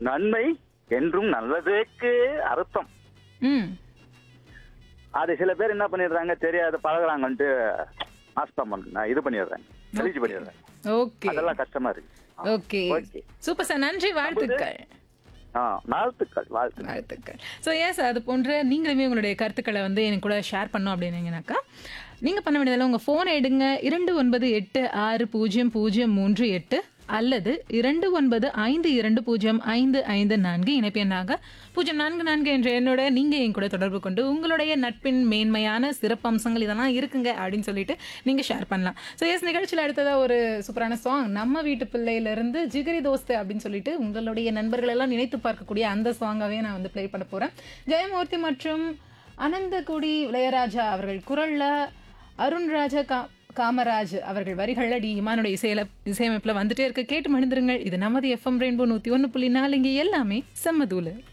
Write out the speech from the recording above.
நன்மை என்றும் நல்லதுக்கு அர்த்தம் ம் அது சில பேர் என்ன பண்ணிடுறாங்க தெரியாத பழகுறாங்கன்ட்டு நாஸ்தம் பண்ண இது பண்ணிடுறாங்க கழிச்சு பண்ணிடுறாங்க ஓகே அதெல்லாம் கஷ்டமா இருக்கு ஓகே ஓகே. சூப்பர் சார் நன்றி வாழ்த்துக்கள் ஆ வாழ்த்துக்கள் வாழ்த்துக்கள் வாழ்த்துக்கள் ஸோ எஸ் அது போன்ற நீங்களுமே உங்களுடைய கருத்துக்களை வந்து எனக்கு கூட ஷேர் பண்ணோம் அப்படின்னீங்கனாக்கா நீங்கள் பண்ண வேண்டியதெல்லாம் உங்கள் ஃபோனை எடுங்க இரண்டு ஒன்பது எட்டு ஆறு பூஜ்ஜியம் பூஜ்ஜியம் மூன்று எட்டு அல்லது இரண்டு ஒன்பது ஐந்து இரண்டு பூஜ்ஜியம் ஐந்து ஐந்து நான்கு இணைப்பு எண்ணாக பூஜ்ஜியம் நான்கு நான்கு என்ற எண்ணோட நீங்கள் என் கூட தொடர்பு கொண்டு உங்களுடைய நட்பின் மேன்மையான சிறப்பம்சங்கள் இதெல்லாம் இருக்குங்க அப்படின்னு சொல்லிட்டு நீங்கள் ஷேர் பண்ணலாம் ஸோ எஸ் நிகழ்ச்சியில் அடுத்ததாக ஒரு சூப்பரான சாங் நம்ம வீட்டு பிள்ளையிலேருந்து ஜிகரி தோஸ்து அப்படின்னு சொல்லிட்டு உங்களுடைய நண்பர்கள் எல்லாம் நினைத்து பார்க்கக்கூடிய அந்த சாங்காகவே நான் வந்து ப்ளே பண்ண போகிறேன் ஜெயமூர்த்தி மற்றும் அனந்தகுடி இளையராஜா அவர்கள் குரல்ல அருண்ராஜா கா காமராஜ் அவர்கள் வரிகளில் டி இமானுடைய இசையில இசையமைப்பில் வந்துட்டே இருக்க கேட்டு மணிந்துருங்கள் இது நமது எஃப்எம் ரெயின்போ நூற்றி ஒன்று புள்ளி நாலு இங்கே எல்லாமே செம்மதூலு